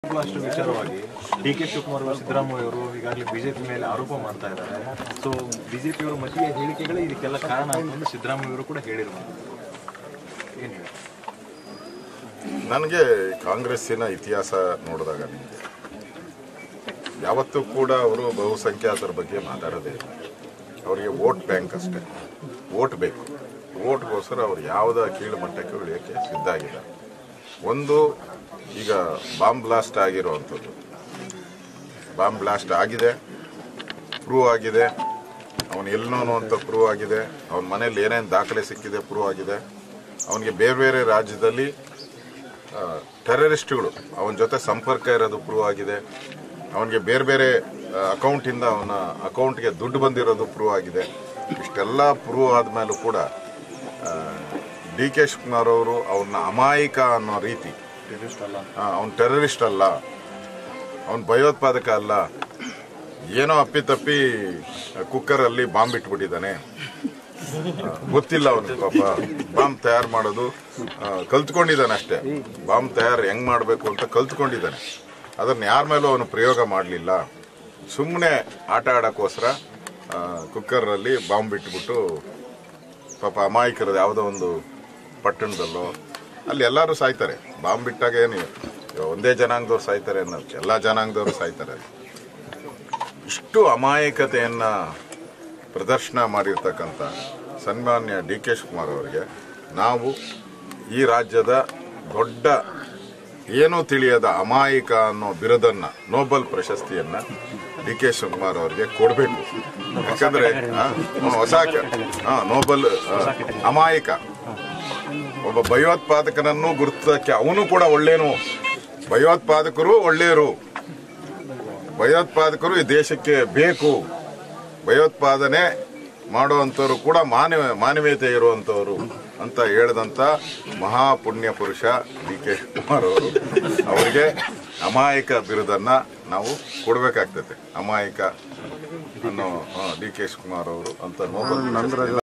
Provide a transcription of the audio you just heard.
ಅಷ್ಟು ವಿಚಾರವಾಗಿ D K Shivakumar ಅವರು ಸಿದ್ದರಾಮಯ್ಯ ಅವರು ಈಗಾಗಲೇ ಬಿಜೆಪಿ ಮೇಲೆ ಆರೋಪ ಮಾಡ್ತಾ ಇದ್ದಾರೆ ಸೊ ಬಿಜೆಪಿ ಅವರು ಮತೀಯ ಹೇಳಿಕೆಗಳೇ ಇದಕ್ಕೆಲ್ಲ ಕಾರಣ ಆಯ್ತು ಅಂತ ಸಿದ್ದರಾಮಯ್ಯ ಅವರು ಕೂಡ ಹೇಳಿರುವಂಥದ್ದು ಏನು ಹೇಳಿ ನನಗೆ ಕಾಂಗ್ರೆಸ್ಸಿನ ಇತಿಹಾಸ ನೋಡಿದಾಗ ನಿಮಗೆ ಯಾವತ್ತೂ ಕೂಡ ಅವರು ಬಹುಸಂಖ್ಯಾತರ ಬಗ್ಗೆ ಮಾತಾಡೋದೇ ಇಲ್ಲ ಅವರಿಗೆ ವೋಟ್ ಬ್ಯಾಂಕ್ ಅಷ್ಟೇ ವೋಟ್ ಬೇಕು ವೋಟ್ಗೋಸ್ಕರ ಅವ್ರು ಯಾವುದೇ ಕೀಳು ಮಟ್ಟಕ್ಕೆ ಇಳಿಯೋಕ್ಕೆ ಸಿದ್ಧ ಆಗಿದ್ದಾರೆ ಒಂದು ಈಗ ಬಾಂಬ್ ಬ್ಲಾಸ್ಟ್ ಆಗಿರುವಂಥದ್ದು ಬಾಂಬ್ ಬ್ಲಾಸ್ಟ್ ಆಗಿದೆ ಪ್ರೂವ್ ಆಗಿದೆ ಅವನು ಎಲ್ಲೋನು ಅಂತ ಪ್ರೂವ್ ಆಗಿದೆ ಅವನ ಮನೇಲಿ ಏನೇನು ದಾಖಲೆ ಸಿಕ್ಕಿದೆ ಪ್ರೂವ್ ಆಗಿದೆ ಅವನಿಗೆ ಬೇರೆ ಬೇರೆ ರಾಜ್ಯದಲ್ಲಿ ಟೆರರಿಸ್ಟ್ಗಳು ಅವನ ಜೊತೆ ಸಂಪರ್ಕ ಇರೋದು ಪ್ರೂವ್ ಆಗಿದೆ ಅವನಿಗೆ ಬೇರೆ ಬೇರೆ ಅಕೌಂಟಿಂದ ಅವನ ಅಕೌಂಟ್ಗೆ ದುಡ್ಡು ಬಂದಿರೋದು ಪ್ರೂವ್ ಆಗಿದೆ ಇಷ್ಟೆಲ್ಲ ಪ್ರೂವ್ ಆದಮೇಲೂ ಕೂಡ ಡಿ ಕೆ ಶಿವಕುಮಾರ್ ಅವರು ಅವನ್ನ ಅಮಾಯಕ ಅನ್ನೋ ರೀತಿ ಟೆರರಿಸ್ಟ್ ಅಲ್ಲ ಅವನು ಟೆರರಿಸ್ಟ್ ಅಲ್ಲ ಅವನು ಭಯೋತ್ಪಾದಕ ಅಲ್ಲ ಏನೋ ಅಪ್ಪಿತಪ್ಪಿ ಕುಕ್ಕರಲ್ಲಿ ಬಾಂಬ್ ಇಟ್ಬಿಟ್ಟಿದ್ದಾನೆ ಆ, ಗೊತ್ತಿಲ್ಲ ಅವನಿಗೆ ಪಾಪ ಬಾಂಬ್ ತಯಾರು ಮಾಡೋದು ಆ, ಕಲ್ತ್ಕೊಂಡಿದ್ದಾನೆ ಅಷ್ಟೇ ಬಾಂಬ್ ತಯಾರು ಹೆಂಗ್ ಮಾಡಬೇಕು ಅಂತ ಕಲ್ತ್ಕೊಂಡಿದ್ದಾನೆ ಅದನ್ನ ಯಾರ ಮೇಲೂ ಅವನು ಪ್ರಯೋಗ ಮಾಡಲಿಲ್ಲ ಸುಮ್ಮನೆ ಆಟ ಆಡೋಕ್ಕೋಸ್ಕರ ಕುಕ್ಕರಲ್ಲಿ ಬಾಂಬ್ ಇಟ್ಬಿಟ್ಟು ಪಾಪ ಅಮಾಯಕರದ್ದು ಯಾವುದೋ ಒಂದು ಪಟ್ಟಣದಲ್ಲೋ ಅಲ್ಲಿ ಎಲ್ಲರೂ ಸಾಯ್ತಾರೆ ಬಾಂಬ್ ಬಿಟ್ಟಾಗ ಏನು ಇವಾಗ ಒಂದೇ ಜನಾಂಗದವ್ರು ಸಾಯ್ತಾರೆ ಅನ್ನೋದು ಎಲ್ಲ ಜನಾಂಗದವರು ಸಾಯ್ತಾರೆ ಇಷ್ಟು ಅಮಾಯಕತೆಯನ್ನ ಪ್ರದರ್ಶನ ಮಾಡಿರ್ತಕ್ಕಂಥ ಸನ್ಮಾನ್ಯ ಡಿ ಕೆ ಶಿವಕುಮಾರ್ ಅವರಿಗೆ ನಾವು ಈ ರಾಜ್ಯದ ದೊಡ್ಡ ಏನೂ ತಿಳಿಯದ ಅಮಾಯಕ ಅನ್ನೋ ಬಿರುದನ್ನ ನೋಬೆಲ್ ಪ್ರಶಸ್ತಿಯನ್ನ ಡಿ ಕೆ ಶಿವಕುಮಾರ್ ಅವರಿಗೆ ಕೊಡಬೇಕು ಯಾಕಂದ್ರೆ ಆ, ಅವ್ನು ಹೊಸ ಕೆ- ಆ, ನೋಬೆಲ್ ಆ, ಅಮಾಯಕ ಒಬ್ಬ ಭಯೋತ್ಪಾದಕನನ್ನು ಗುರುತಿಸಕ್ಕೆ ಅವನು ಕೂಡ ಒಳ್ಳೇನು ಭಯೋತ್ಪಾದಕರು ಒಳ್ಳೆಯರು ಭಯೋತ್ಪಾದಕರು ಈ ದೇಶಕ್ಕೆ ಬೇಕು ಭಯೋತ್ಪಾದನೆ ಮಾಡುವಂಥವ್ರು ಕೂಡ ಮಾನವ ಮಾನವೀಯತೆ ಇರುವಂಥವ್ರು ಅಂತ ಹೇಳಿದಂಥ ಮಹಾಪುಣ್ಯ ಪುರುಷ ಡಿ ಕೆ ಶಿವಕುಮಾರ್ ಅವರು ಅವರಿಗೆ ಅಮಾಯಕ ಬಿರುದನ್ನ ನಾವು ಕೊಡಬೇಕಾಗ್ತದೆ ಅಮಾಯಕ ಅನ್ನೋ ಡಿ ಕೆ ಶಿವಕುಮಾರ್ ಅವರು ಅಂತ ನೋಬಲ್